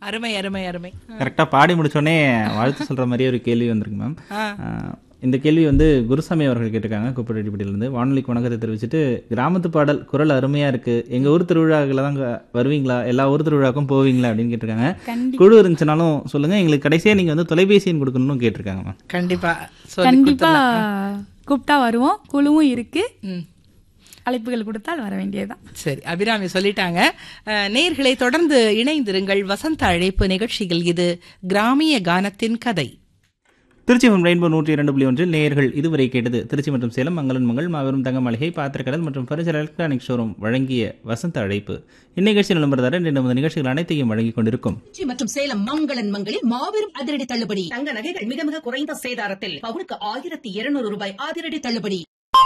அருமை அருமை அருமை கரெக்டாக பாடி முடிச்சோடனே வாழ்த்து சொல்கிற மாதிரியே ஒரு கேள்வி வந்திருக்கு மேம் ஆ. இந்த கேள்வி வந்து குருசாமி அவர்கள் கேட்டிருக்காங்க குப்பரெட்டிப்பட்டியிலேருந்து வானொலிக்கு வணக்கத்தை தெரிவிச்சுட்டு கிராமத்து பாடல் குரல் அருமையாக இருக்குது எங்கள் ஊர் திருவிழாக்களில் தான் க- வருவீங்களா எல்லா ஊர் திருவிழாக்கும் போவீங்களா அப்படின்னு கேட்டிருக்காங்க கண்டி- குழு இருந்துச்சுனாலும் சொல்லுங்கள் எங்களுக்கு கடைசியாக நீங்கள் வந்து தொலைபேசி எண் கொடுக்கணும்னு கேட்டிருக்காங்க மேம் கண்டிப்பா சொல்லி கண்டிப்பா கொடுத்துடலாம். கூப்பிட்டா வருவோம் குழுவும் இருக்கு ம். அழைப்புகள் கொடுத்தால் வர வேண்டியதுதான் சரி அபிராமி சொல்லிட்டாங்க அஹ், நேயர்களை தொடர்ந்து இணைந்திருங்கள் வசந்த அழைப்பு நிகழ்ச்சியில் இது கிராமிய கானத்தின் கதை திருச்சி FM ரெயின்போ நூற்றி இரண்டு புள்ளி ஒன்றில் நேயர்கள் இதுவரை கேட்டது திருச்சி மற்றும் சேலம் மங்களன் மங்கள் மாபெரும் தங்க மாளிகை பாத்திரக்கடல் மற்றும் பரிசல் எலக்ட்ரானிக் ஷோரூம் வழங்கிய வசந்த அழைப்பு இந்நிகழ்ச்சி நிலம்பரதார இன்று நமது நிகழ்ச்சிகள் அனைத்தையும் வழங்கிக் கொண்டிருக்கும் திருச்சி மற்றும் சேலம் மங்களன் மங்களில் மாபெரும் அதிரடி தள்ளுபடி தங்க நகைகள் மிக மிக குறைந்த சேதாரத்தில் பவுனுக்கு ஆயிரத்தி இருநூறு ரூபாய் அதிரடி தள்ளுபடி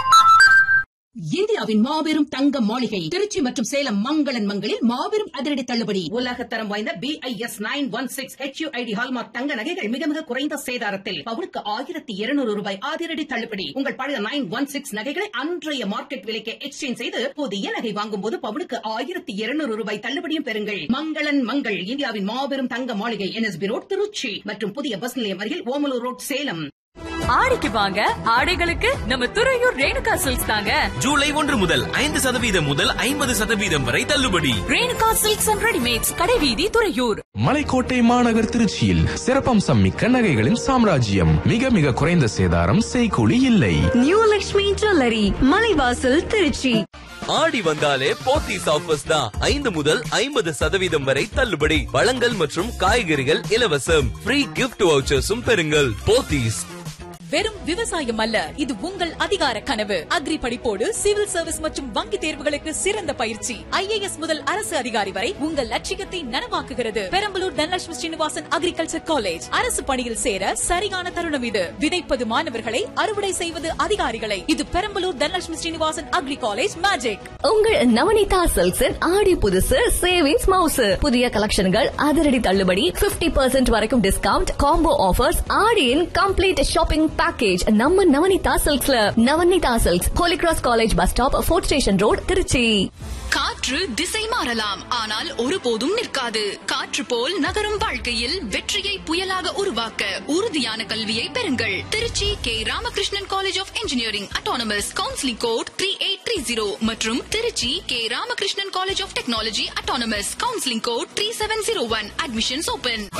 இந்தியாவின் மாபெரும் தங்க மாளிகை திருச்சி மற்றும் சேலம் மங்களன் மங்களில் மாபெரும் அதிரடி தள்ளுபடி உலகத்தரம் வாய்ந்த B I S nine one six HUID hallmark தங்க நகைகள் மிக மிக குறைந்த சேதாரத்தில் பவுனுக்கு ஆயிரத்தி இருநூறு ரூபாய் அதிரடி தள்ளுபடி உங்கள் பழைய நைன் ஒன் சிக்ஸ் நகைகளை அன்றைய மார்க்கெட் விலைக்கு எக்ஸ்சேஞ்ச் செய்து புதிய நகை வாங்கும் போது பவுனுக்கு ஆயிரத்தி இருநூறு ரூபாய் தள்ளுபடியும் பெறுங்கள் மங்களன் மங்கள் இந்தியாவின் மாபெரும் தங்க மாளிகை என்எஸ்பி ரோட் திருச்சி மற்றும் புதிய பஸ் நிலையம் அருகில் ஓமலூர் ரோட் சேலம் ஆடிக்கு வாங்க ஆடைகளுக்கு நம்ம துறையூர் ரேணுகா சில்க்ஸ் தாங்க ஜூலை ஒன்று முதல் ஐந்து சதவீதம் முதல் ஐம்பது சதவீதம் வரை தள்ளுபடி ரேணுகா சில்க்ஸ் அண்ட் ரெடிமேட்ஸ் கடைவீதி துறையூர் மலைக்கோட்டை மாநகர் திருச்சியில் சிறப்பம்சம் மிக்க நகைகளின் சாம்ராஜ்யம் மிக மிக குறைந்த சேதாரம் செய்கூலி இல்லை நியூ லக்ஷ்மி ஜுவல்லரி மலைவாசல் திருச்சி ஆடி வந்தாலே போத்தீஸ் ஆஃபர்ஸ் தான் ஐந்து முதல் ஐம்பது சதவீதம் வரை தள்ளுபடி பழங்கள் மற்றும் காய்கறிகள் இலவசம் ஃப்ரீ கிஃப்ட் வவுச்சர்ஸும் பெறுங்கள் போத்தீஸ் வெறும் விவசாயம் அல்ல இது உங்கள் அதிகார கனவு அக்ரி படிப்போடு சிவில் சர்வீஸ் மற்றும் வங்கி தேர்வுகளுக்கு சிறந்த பயிற்சி ஐஏஎஸ் முதல் அரசு அதிகாரி வரை உங்கள் லட்சியத்தை நனவாக்குகிறது பெரம்பலூர் தனலட்சுமி ஸ்ரீனிவாசன் அக்ரிகல்ச்சர் காலேஜ் அரசு பணியில் சேர சரியான தருணம் இது விதைப்பது மாணவர்களை அறுவடை செய்வது அதிகாரிகளை இது Perambalur Dhanalakshmi Srinivasan agri college magic உங்கள் நவனிதா சில்க்ஸின் ஆடி புதுசு சேவிங்ஸ் மவுசு புதிய கலெக்ஷன்கள் அதிரடி தள்ளுபடி 50% பர்சன்ட் வரைக்கும் டிஸ்கவுண்ட் காம்போ ஆஃபர்ஸ் ஆடியின் கம்ப்ளீட் ஷாப்பிங் பேக்கேஜ் நம்ம நவனிதா சில்க்ஸ்ல Navanitha silks Holy Cross college bus stop fort station road Tiruchi காற்று திசை மாறலாம் ஆனால் ஒருபோதும் நிற்காது காற்று போல் நகரும் வாழ்க்கையில் வெற்றியை புயலாக உருவாக்க உறுதியான கல்வியை பெறுங்கள் Tiruchi K Ramakrishnan college of engineering autonomous counselling code three eight three zero மற்றும் Tiruchi K Ramakrishnan college of technology autonomous counselling code three seven zero one admissions open